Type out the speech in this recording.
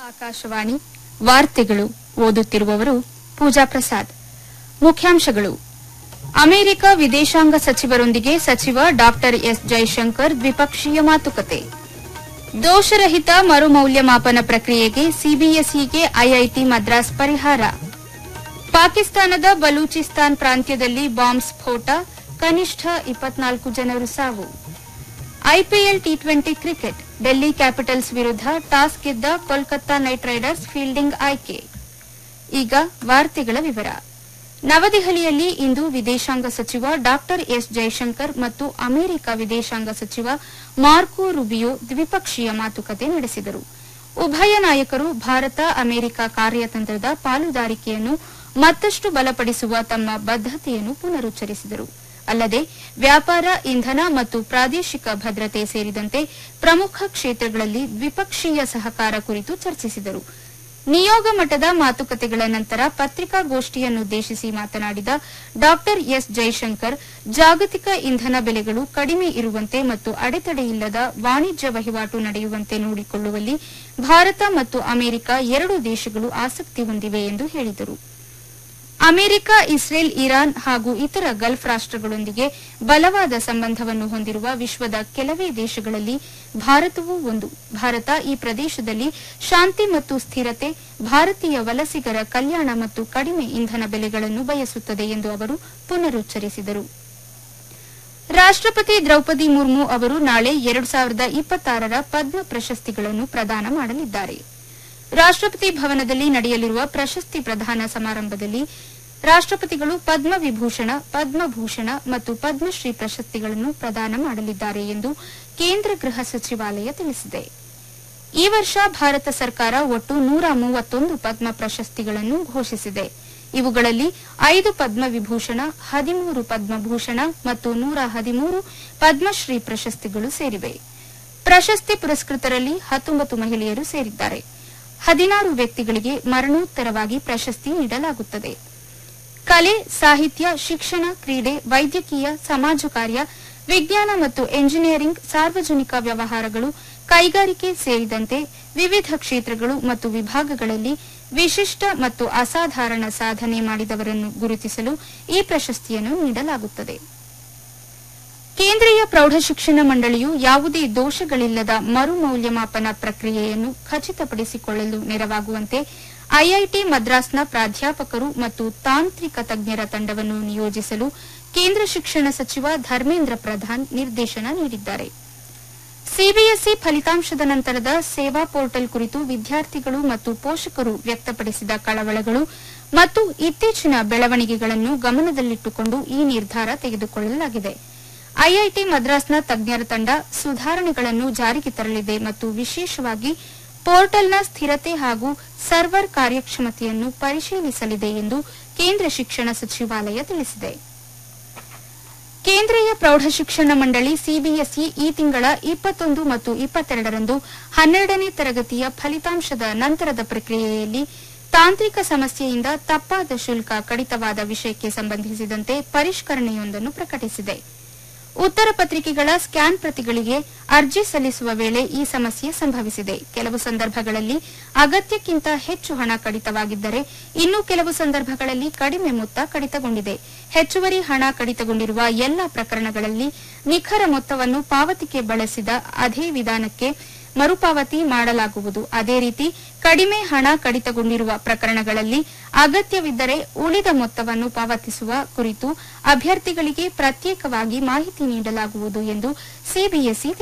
ಆಕಾಶವಾಣಿ ವಾರ್ತೆಗಳು ಓದುತ್ತಿರುವವರು ಪೂಜಾ ಪ್ರಸಾದ್ ಮುಖ್ಯಾಂಶಗಳು ಅಮೆರಿಕ ವಿದೇಶಾಂಗ ಸಚಿವರೊಂದಿಗೆ ಸಚಿವ ಡಾಕ್ಟರ್ ಎಸ್ ಜೈಶಂಕರ್ ದ್ವಿಪಕ್ಷೀಯ ಮಾತುಕತೆ ದೋಷರಹಿತ ಮರುಮೌಲ್ಯಮಾಪನ ಪ್ರಕ್ರಿಯೆಗೆ ಸಿಬಿಎಸ್ಇಗೆ ಐಐಟಿ ಮದ್ರಾಸ್ ಪರಿಹಾರ ಪಾಕಿಸ್ತಾನದ ಬಲೂಚಿಸ್ತಾನ್ ಪ್ರಾಂತ್ಯದಲ್ಲಿ ಬಾಂಬ್ ಸ್ಫೋಟ ಕನಿಷ್ಠ ಇಪ್ಪತ್ನಾಲ್ಕು ಜನರು ಸಾವು IPL T twenty cricket Delhi capitals ವಿರುದ್ಧ ಟಾಸ್ ಗೆದ್ದ ಕೋಲ್ಕತ್ತಾ ನೈಟ್ ರೈಡರ್ಸ್ ಫೀಲ್ಡಿಂಗ್ ಆಯ್ಕೆ ಈಗ ವಾರ್ತೆಗಳ ವಿವರ ನವದೆಹಲಿಯಲ್ಲಿ ಇಂದು ವಿದೇಶಾಂಗ ಸಚಿವ ಡಾಕ್ಟರ್ ಎಸ್ ಜೈಶಂಕರ್ ಮತ್ತು ಅಮೆರಿಕ ವಿದೇಶಾಂಗ ಸಚಿವ ಮಾರ್ಕೋ ರುಬಿಯೋ ದ್ವಿಪಕ್ಷೀಯ ಮಾತುಕತೆ ನಡೆಸಿದರು ಉಭಯ ನಾಯಕರು ಭಾರತ ಅಮೆರಿಕ ಕಾರ್ಯತಂತ್ರದ ಪಾಲುದಾರಿಕೆಯನ್ನು ಮತ್ತಷ್ಟು ಬಲಪಡಿಸುವ ತಮ್ಮ ಬದ್ದತೆಯನ್ನು ಪುನರುಚ್ಚರಿಸಿದರು ಅಲ್ಲದೆ ವ್ಯಾಪಾರ ಇಂಧನ ಮತ್ತು ಪ್ರಾದೇಶಿಕ ಭದ್ರತೆ ಸೇರಿದಂತೆ ಪ್ರಮುಖ ಕ್ಷೇತ್ರಗಳಲ್ಲಿ ದ್ವಿಪಕ್ಷೀಯ ಸಹಕಾರ ಕುರಿತು ಚರ್ಚಿಸಿದರು ನಿಯೋಗ ಮಟ್ಟದ ಮಾತುಕತೆಗಳ ನಂತರ ಪತ್ರಿಕಾಗೋಷ್ಠಿಯನ್ನುದ್ದೇಶಿಸಿ ಮಾತನಾಡಿದ ಡಾಕ್ಟರ್ ಎಸ್ ಜೈಶಂಕರ್ ಜಾಗತಿಕ ಇಂಧನ ಬೆಲೆಗಳು ಕಡಿಮೆ ಇರುವಂತೆ ಮತ್ತು ಅಡೆತಡೆಯಿಲ್ಲದ ವಾಣಿಜ್ಯ ವಹಿವಾಟು ನಡೆಯುವಂತೆ ನೋಡಿಕೊಳ್ಳುವಲ್ಲಿ ಭಾರತ ಮತ್ತು ಅಮೆರಿಕ ಎರಡೂ ದೇಶಗಳು ಆಸಕ್ತಿ ಹೊಂದಿವೆ ಎಂದು ಹೇಳಿದರು ಅಮೆರಿಕ ಇಸ್ರೇಲ್ ಇರಾನ್ ಹಾಗೂ ಇತರ ಗಲ್ಫ್ ರಾಷ್ಟಗಳೊಂದಿಗೆ ಬಲವಾದ ಸಂಬಂಧವನ್ನು ಹೊಂದಿರುವ ವಿಶ್ವದ ಕೆಲವೇ ದೇಶಗಳಲ್ಲಿ ಭಾರತವೂ ಒಂದು ಭಾರತ ಈ ಪ್ರದೇಶದಲ್ಲಿ ಶಾಂತಿ ಮತ್ತು ಸ್ಥಿರತೆ ಭಾರತೀಯ ವಲಸಿಗರ ಕಲ್ಯಾಣ ಮತ್ತು ಕಡಿಮೆ ಇಂಧನ ಬೆಲೆಗಳನ್ನು ಬಯಸುತ್ತದೆ ಎಂದು ಅವರು ಪುನರುಚ್ಚರಿಸಿದರು ರಾಷ್ಟಪತಿ ದ್ರೌಪದಿ ಮುರ್ಮು ಅವರು ನಾಳೆ ಎರಡು ಸಾವಿರದ ಇಪ್ಪತ್ತಾರರ ಪದ್ಮ ಪ್ರಶಸ್ತಿಗಳನ್ನು ಪ್ರದಾನ ಮಾಡಲಿದ್ದಾರೆ ರಾಷ್ಟಪತಿ ಭವನದಲ್ಲಿ ನಡೆಯಲಿರುವ ಪ್ರಶಸ್ತಿ ಪ್ರದಾನ ಸಮಾರಂಭದಲ್ಲಿ ರಾಷ್ಟಪತಿಗಳು ಪದ್ಮ ವಿಭೂಷಣ ಪದ್ಮಭೂಷಣ ಮತ್ತು ಪದ್ಮಶ್ರೀ ಪ್ರಶಸ್ತಿಗಳನ್ನು ಪ್ರದಾನ ಮಾಡಲಿದ್ದಾರೆ ಎಂದು ಕೇಂದ್ರ ಗೃಹ ಸಚಿವಾಲಯ ತಿಳಿಸಿದೆ ಈ ವರ್ಷ ಭಾರತ ಸರ್ಕಾರ ಒಟ್ಟು ನೂರ ಮೂವತ್ತೊಂದು ಪದ್ಮ ಪ್ರಶಸ್ತಿಗಳನ್ನು ಘೋಷಿಸಿದೆ ಇವುಗಳಲ್ಲಿ ಐದು ಪದ್ಮ ವಿಭೂಷಣ ಹದಿಮೂರು ಪದ್ಮಭೂಷಣ ಮತ್ತು ನೂರ ಹದಿಮೂರು ಪದ್ಮಶ್ರೀ ಪ್ರಶಸ್ತಿಗಳು ಸೇರಿವೆ ಪ್ರಶಸ್ತಿ ಪುರಸ್ಕೃತರಲ್ಲಿ ಹತ್ತೊಂಬತ್ತು ಮಹಿಳೆಯರು ಸೇರಿದ್ದಾರೆ ಹದಿನಾರು ವ್ಯಕ್ತಿಗಳಿಗೆ ಮರಣೋತ್ತರವಾಗಿ ಪ್ರಶಸ್ತಿ ನೀಡಲಾಗುತ್ತದೆ ಕಲೆ ಸಾಹಿತ್ಯ ಶಿಕ್ಷಣ ಕ್ರೀಡೆ ವೈದ್ಯಕೀಯ ಸಮಾಜ ಕಾರ್ಯ ವಿಜ್ಞಾನ ಮತ್ತು ಎಂಜಿನಿಯರಿಂಗ್ ಸಾರ್ವಜನಿಕ ವ್ಯವಹಾರಗಳು ಕೈಗಾರಿಕೆ ಸೇರಿದಂತೆ ವಿವಿಧ ಕ್ಷೇತ್ರಗಳು ಮತ್ತು ವಿಭಾಗಗಳಲ್ಲಿ ವಿಶಿಷ್ಟ ಮತ್ತು ಅಸಾಧಾರಣ ಸಾಧನೆ ಮಾಡಿದವರನ್ನು ಗುರುತಿಸಲು ಈ ಪ್ರಶಸ್ತಿಯನ್ನು ನೀಡಲಾಗುತ್ತದೆ ಕೇಂದ್ರೀಯ ಪ್ರೌಢಶಿಕ್ಷಣ ಮಂಡಳಿಯು ಯಾವುದೇ ದೋಷಗಳಿಲ್ಲದ ಮರುಮೌಲ್ಯಮಾಪನ ಪ್ರಕ್ರಿಯೆಯನ್ನು ಖಚಿತಪಡಿಸಿಕೊಳ್ಳಲು ನೆರವಾಗುವಂತೆ ಐಐಟಿ ಮದ್ರಾಸ್ನ ಪ್ರಾಧ್ಯಾಪಕರು ಮತ್ತು ತಾಂತ್ರಿಕ ತಜ್ಞರ ತಂಡವನ್ನು ನಿಯೋಜಿಸಲು ಕೇಂದ್ರ ಶಿಕ್ಷಣ ಸಚಿವ ಧರ್ಮೇಂದ್ರ ಪ್ರಧಾನ್ ನಿರ್ದೇಶನ ನೀಡಿದ್ದಾರೆ ಸಿಬಿಎಸ್ಇ ಫಲಿತಾಂಶದ ನಂತರದ ಸೇವಾ ಪೋರ್ಟಲ್ ಕುರಿತು ವಿದ್ಯಾರ್ಥಿಗಳು ಮತ್ತು ಪೋಷಕರು ವ್ಯಕ್ತಪಡಿಸಿದ ಕಳವಳಗಳು ಮತ್ತು ಇತ್ತೀಚಿನ ಬೆಳವಣಿಗೆಗಳನ್ನು ಗಮನದಲ್ಲಿಟ್ಟುಕೊಂಡು ಈ ನಿರ್ಧಾರ ತೆಗೆದುಕೊಳ್ಳಲಾಗಿದೆ ಐಐಟಿ ಮದ್ರಾಸ್ನ ತಜ್ಞರ ತಂಡ ಸುಧಾರಣೆಗಳನ್ನು ಜಾರಿಗೆ ತರಲಿದೆ ಮತ್ತು ವಿಶೇಷವಾಗಿ ಪೋರ್ಟಲ್ನ ಸ್ಥಿರತೆ ಹಾಗೂ ಸರ್ವರ್ ಕಾರ್ಯಕ್ಷಮತೆಯನ್ನು ಪರಿಶೀಲಿಸಲಿದೆ ಎಂದು ಕೇಂದ್ರ ಶಿಕ್ಷಣ ಸಚಿವಾಲಯ ತಿಳಿಸಿದೆ ಕೇಂದ್ರೀಯ ಪ್ರೌಢಶಿಕ್ಷಣ ಮಂಡಳಿ ಸಿಬಿಎಸ್ಇ ಈ ತಿಂಗಳ ಇಪ್ಪತ್ತೊಂದು ಮತ್ತು ಇಪ್ಪತ್ತೆರಡರಂದು ಹನ್ನೆರಡನೇ ತರಗತಿಯ ಫಲಿತಾಂಶದ ನಂತರದ ಪ್ರಕ್ರಿಯೆಯಲ್ಲಿ ತಾಂತ್ರಿಕ ಸಮಸ್ಯೆಯಿಂದ ತಪ್ಪಾದ ಶುಲ್ಕ ಕಡಿತವಾದ ವಿಷಯಕ್ಕೆ ಸಂಬಂಧಿಸಿದಂತೆ ಪರಿಷ್ಕರಣೆಯೊಂದನ್ನು ಪ್ರಕಟಿಸಿದೆ ಉತ್ತರ ಪತ್ರಿಕೆಗಳ ಸ್ಕ್ಯಾನ್ ಪ್ರತಿಗಳಿಗೆ ಅರ್ಜಿ ಸಲ್ಲಿಸುವ ವೇಳೆ ಈ ಸಮಸ್ಯೆ ಸಂಭವಿಸಿದೆ ಕೆಲವು ಸಂದರ್ಭಗಳಲ್ಲಿ ಅಗತ್ಯಕ್ಕಿಂತ ಹೆಚ್ಚು ಹಣ ಕಡಿತವಾಗಿದ್ದರೆ ಇನ್ನು ಕೆಲವು ಸಂದರ್ಭಗಳಲ್ಲಿ ಕಡಿಮೆ ಮೊತ್ತ ಕಡಿತಗೊಂಡಿದೆ ಹೆಚ್ಚುವರಿ ಹಣ ಕಡಿತಗೊಂಡಿರುವ ಎಲ್ಲ ಪ್ರಕರಣಗಳಲ್ಲಿ ನಿಖರ ಮೊತ್ತವನ್ನು ಪಾವತಿಗೆ ಬಳಸಿದ ಅದೇ ವಿಧಾನಕ್ಕೆ ಮರುಪಾವತಿ ಮಾಡಲಾಗುವುದು ಅದೇ ರೀತಿ ಕಡಿಮೆ ಹಣ ಕಡಿತಗೊಂಡಿರುವ ಪ್ರಕರಣಗಳಲ್ಲಿ ಅಗತ್ಯವಿದ್ದರೆ ಉಳಿದ ಮೊತ್ತವನ್ನು ಪಾವತಿಸುವ ಕುರಿತು ಅಭ್ಯರ್ಥಿಗಳಿಗೆ ಪ್ರತ್ಯೇಕವಾಗಿ ಮಾಹಿತಿ ನೀಡಲಾಗುವುದು ಎಂದು ಸಿಬಿಎಸ್ಇ